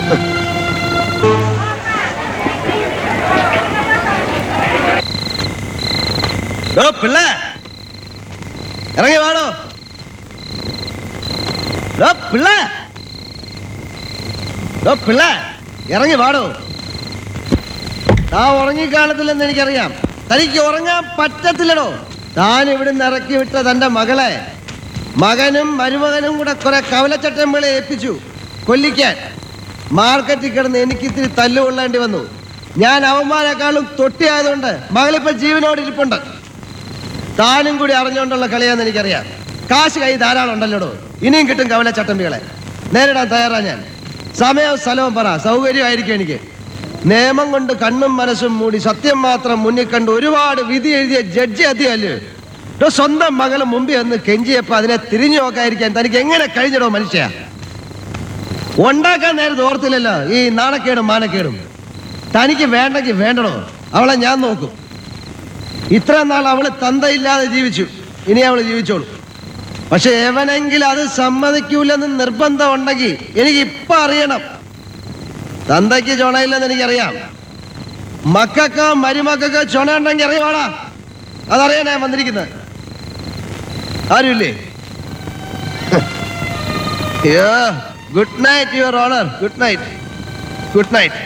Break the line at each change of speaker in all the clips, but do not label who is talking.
ഡോ പിള്ള ഇറങ്ങി വാടോ ഡോ പിള്ള ഡോ പിള്ള ഇറങ്ങി വാടോ താ ഉറങ്ങിക്കാണത്തില്ലെന്ന് എനിക്കറിയാം തനിക്ക് ഉറങ്ങാൻ പറ്റത്തില്ലടോ താൻ ഇവിടുന്ന് ഇറക്കി വിട്ട തന്റെ മകളെ മകനും മരുമകനും കൂടെ കുറെ കവലച്ചട്ടമ്പളെ ഏൽപ്പിച്ചു കൊല്ലിക്കാൻ മാർക്കറ്റിൽ കിടന്ന് എനിക്ക് ഇത്തിരി തല്ലു കൊള്ളേണ്ടി വന്നു ഞാൻ അവന്മാരെക്കാളും തൊട്ടിയായതുകൊണ്ട് മകളിപ്പോ ജീവനോട് ഇരിപ്പുണ്ട് താനും കൂടി അറിഞ്ഞുകൊണ്ടുള്ള കളിയാന്ന് എനിക്കറിയാം കാശ് കൈ ധാരാളം ഉണ്ടല്ലോടോ ഇനിയും കിട്ടും കവല ചട്ടമ്പികളെ നേരിടാൻ തയ്യാറാ ഞാൻ സമയവും സ്ഥലവും പറ സൗകര്യമായിരിക്കും എനിക്ക് നിയമം കൊണ്ട് കണ്ണും മനസ്സും മൂടി സത്യം മാത്രം മുന്നിൽ കണ്ട് ഒരുപാട് വിധി എഴുതിയ ജഡ്ജി അധികമല്ലേ ഇടോ സ്വന്തം മകള് മുമ്പിൽ ഒന്ന് കെഞ്ചിയപ്പോ അതിനെ തിരിഞ്ഞു നോക്കാതിരിക്കാൻ തനിക്ക് എങ്ങനെ കഴിഞ്ഞിടോ മനുഷ്യ ഉണ്ടാക്കാൻ നേരത്തെ ഓർത്തില്ലല്ലോ ഈ നാണക്കേടും മാനക്കേടും തനിക്ക് വേണ്ടെങ്കിൽ വേണ്ടടോ അവളെ ഞാൻ നോക്കും ഇത്ര നാൾ അവള് തന്തയില്ലാതെ ജീവിച്ചു ഇനി അവള് ജീവിച്ചോളൂ പക്ഷെ എവനെങ്കിലും അത് സമ്മതിക്കൂലെന്ന് നിർബന്ധം ഉണ്ടെങ്കിൽ എനിക്ക് ഇപ്പൊ അറിയണം തന്തയ്ക്ക് ചുണയില്ലെന്ന് എനിക്കറിയാം മക്കൾക്ക് മരുമക്കൾക്ക് ചുണ ഉണ്ടെങ്കിൽ അറിയവാടാ അതറിയാനാ ഞാൻ വന്നിരിക്കുന്നത് ആരുമില്ലേ good night your honour good night good night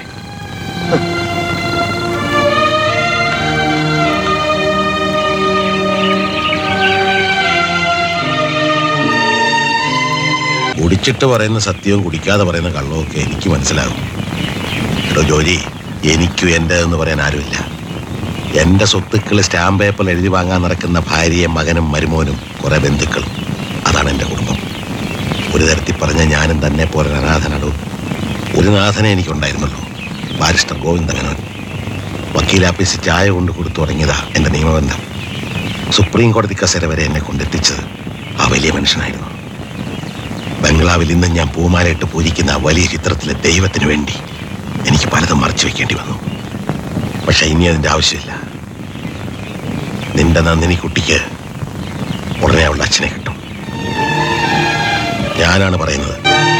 കുടിച്ചിട്ട് പറയുന്ന സത്യവും കുടിക്കാതെ പറയുന്ന കള്ളവും ഒക്കെ എനിക്ക് മനസ്സിലാകും എടോ ജോലി എനിക്കും എൻ്റെ എന്ന് പറയാൻ ആരുമില്ല എൻ്റെ സ്വത്തുക്കൾ സ്റ്റാമ്പ് പേപ്പറിൽ എഴുതി വാങ്ങാൻ നടക്കുന്ന ഭാര്യയും മകനും മരുമോനും കുറെ ബന്ധുക്കളും അതാണ് എൻ്റെ കുടുംബം ഒരു തരത്തിൽ പറഞ്ഞ ഞാനും തന്നെ പോലെ ഒരു അനാഥനടോ ഒരു നാഥനെ എനിക്കുണ്ടായിരുന്നുള്ളൂ ബാരിസ്റ്റർ ഗോവിന്ദമേനോൻ വക്കീലാപ്പീസിൽ ചായ കൊണ്ട് കൊടുത്തു തുടങ്ങിയതാ എൻ്റെ നിയമബന്ധം സുപ്രീം കോടതി കസേര വരെ എന്നെ കൊണ്ടെത്തിച്ചത് ആ വലിയ മനുഷ്യനായിരുന്നു ബംഗ്ലാവിൽ ഇന്ന് ഞാൻ പൂമാലയിട്ട് പൂജിക്കുന്ന ആ വലിയ ചിത്രത്തിലെ ദൈവത്തിന് വേണ്ടി എനിക്ക് പലതും മറച്ചു വെക്കേണ്ടി വന്നു പക്ഷെ ഇനി അതിന്റെ ആവശ്യമില്ല നിന്റെ നന്ദിനി കുട്ടിക്ക് ഉടനെ അവളുടെ അച്ഛനെ കിട്ടും ഞാനാണ് പറയുന്നത്